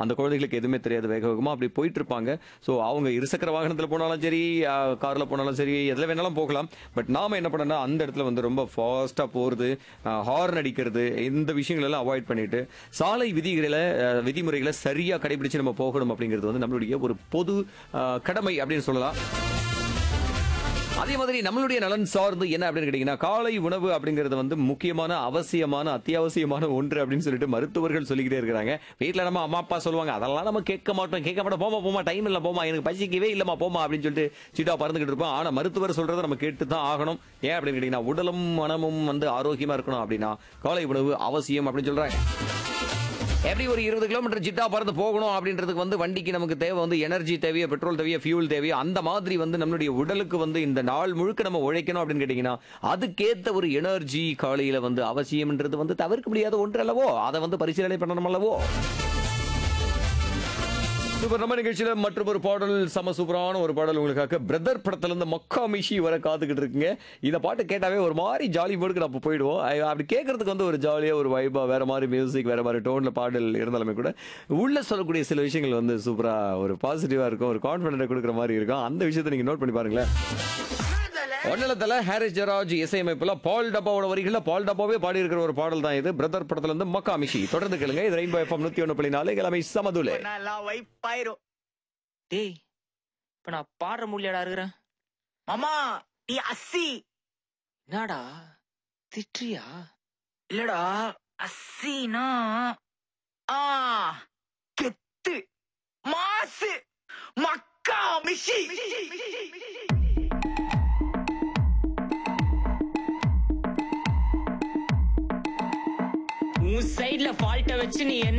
அந்த குழந்தைகளுக்கு எதுவுமே தெரியாது வேக வேகமாக அப்படி போயிட்டு இருப்பாங்க ஸோ அவங்க இருசக்கர வாகனத்தில் போனாலும் சரி காரில் போனாலும் சரி எதில் வேணாலும் போகலாம் பட் நாம என்ன பண்ணோம்னா அந்த இடத்துல வந்து ரொம்ப ஃபாஸ்ட்டாக போகிறது ஹார்ன் அடிக்கிறது இந்த விஷயங்கள் எல்லாம் அவாய்ட் பண்ணிட்டு சாலை விதிகளை அஹ், விதிமுறைகளை சரியாக கடைபிடிச்சு நம்ம போகணும் அப்படிங்கிறது வந்து நம்மளுடைய ஒரு பொது அஹ், கடமை அப்படின்னு சொல்லலாம் அதே மாதிரி நம்மளுடைய நலன் சார்ந்து என்ன அப்படின்னு கேட்டீங்கன்னா காலை உணவு அப்படிங்கிறது வந்து முக்கியமான அவசியமான அத்தியாவசியமான ஒன்று அப்படின்னு சொல்லிட்டு மருத்துவர்கள் சொல்லிக்கிட்டே இருக்கிறாங்க வீட்டில் நம்ம அம்மா அப்பா சொல்லுவாங்க அதெல்லாம் நம்ம கேட்க மாட்டோம் கேட்க மாட்டோம் போமா போமா டைம் இல்லை போமா எனக்கு பசிக்கவே இல்லம்மா போமா அப்படின்னு சொல்லிட்டு சீட்டா பறந்துகிட்டு இருப்போம் ஆனா மருத்துவர் சொல்றதை நம்ம கேட்டு தான் ஆகணும் ஏன் அப்படின்னு கேட்டீங்கன்னா உடலும் மனமும் வந்து ஆரோக்கியமா இருக்கணும் அப்படின்னா காலை உணவு அவசியம் அப்படின்னு சொல்றாங்க எப்படி ஒரு இருபது கிலோமீட்டர் ஜிட்டா பறந்து போகணும் அப்படின்றதுக்கு வந்து வண்டிக்கு நமக்கு தேவை வந்து எனர்ஜி தேவையோ பெட்ரோல் தேவையோ ஃபியூல் தேவையோ அந்த மாதிரி வந்து நம்மளுடைய உடலுக்கு வந்து இந்த நாள் முழுக்க நம்ம உழைக்கணும் அப்படின்னு கேட்டீங்கன்னா அதுக்கேத்த ஒரு எனர்ஜி காலையில வந்து அவசியம்ன்றது வந்து தவிர்க்க முடியாத ஒன்று அல்லவோ அதை வந்து பரிசீலனை பண்ணணும் அல்லவோ சூப்பர் நம்ம நிகழ்ச்சியில மற்றும் ஒரு பாடல் சம சூப்பரான ஒரு பாடல் உங்களுக்காக பிரதர் படத்துல இருந்து மக்கா மிஷி வர காத்துக்கிட்டு இருக்குங்க இந்த பாட்டு கேட்டாவே ஒரு மாதிரி ஜாலி மூடுக்கு நம்ம போயிடுவோம் ஐ- அப்படி கேட்கறதுக்கு வந்து ஒரு ஜாலியா ஒரு வைபா வேற மாதிரி மியூசிக் வேற மாதிரி டோன்ல பாடல் இருந்தாலுமே கூட உள்ள சொல்லக்கூடிய சில விஷயங்கள் வந்து சூப்பரா ஒரு பாசிட்டிவா இருக்கும் ஒரு கான்பிடன்ட் கொடுக்குற மாதிரி இருக்கும் அந்த விஷயத்தை நீங்க நோட் பண்ணி பாருங்களேன் ஒன்னலத்துல ஹாரிஸ் ஜெராஜ் இசையமைப்புல பால் டப்பாவோட வரிகள்ல பால் டப்பாவே பாடி இருக்கிற ஒரு பாடல் தான் இது பிரதர் படத்துல இருந்து மக்கா மிஷி தொடர்ந்து கேளுங்க இது ரெயின்போ எஃப்எம் நூத்தி ஒண்ணு புள்ளி நாலு கிழமை சமதுலே நல்லா வைப்பாயிரும் டேய் இப்ப நான் பாடுற முடியலடா இருக்கிறேன் மாமா நீ அஸ்ஸி என்னடா திட்டுறியா இல்லடா அஸ்ஸினா ஆ கெத்து மாசு மக்கா மிஷி உன் சைடுல ஃபால்ட்ட வச்சு நீ என்ன